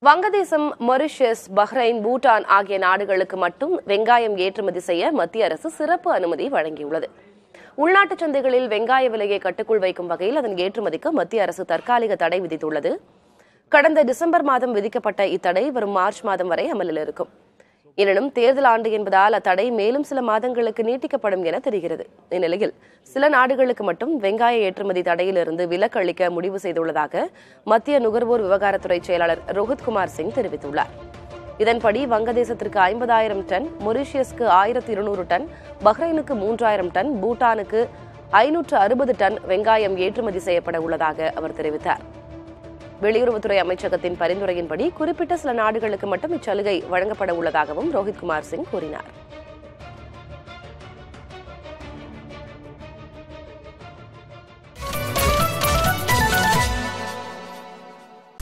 வங்கதேசம் Mauritius Bahrain Bhutan ஆகிய நாடுகளுக்கு மட்டும் வெங்காயம் ஏற்றுமதி செய்ய மத்திய அரசு சிறப்பு அனுமதி வழங்கியுள்ளது உள்நாட்டு சந்தைகளில் வெங்காய விலையை கட்டுக்குள் வைக்கும் வகையில் அதன் ஏற்றுமதிக்கு மத்திய அரசு தற்காலிக தடை விதித்துள்ளது கடந்த டிசம்பர் மாதம் விதிக்கப்பட்ட இத்தடை வரும் மார்ச் மாதம் வரை அமலில் இருக்கும் எனினும் தேர்தல் ஆண்டு என்பதால் அத்தடை மேலும் சில மாதங்களுக்கு நீட்டிக்கப்படும் என தெரிகிறது இந்நிலையில் சில நாடுகளுக்கு மட்டும் வெங்காய ஏற்றுமதி தடையிலிருந்து விலக்கு அளிக்க முடிவு செய்துள்ளதாக மத்திய நுகர்வோர் விவகாரத்துறை செயலாளர் ரோஹித் குமார் சிங் தெரிவித்துள்ளார் இதன்படி வங்கதேசத்திற்கு ஐம்பதாயிரம் டன் மொரீஷியஸ்க்கு ஆயிரத்தி இருநூறு டன் பஹ்ரைனுக்கு மூன்றாயிரம் டன் பூட்டானுக்கு ஐநூற்று அறுபது டன் வெங்காயம் ஏற்றுமதி செய்யப்பட உள்ளதாக அவர் தெரிவித்தார் வெளியுறவுத்துறை அமைச்சகத்தின் பரிந்துரையின்படி குறிப்பிட்ட சில நாடுகளுக்கு மட்டும் இச்சலுகை வழங்கப்பட உள்ளதாகவும் ரோஹித் குமார் சிங் கூறினார்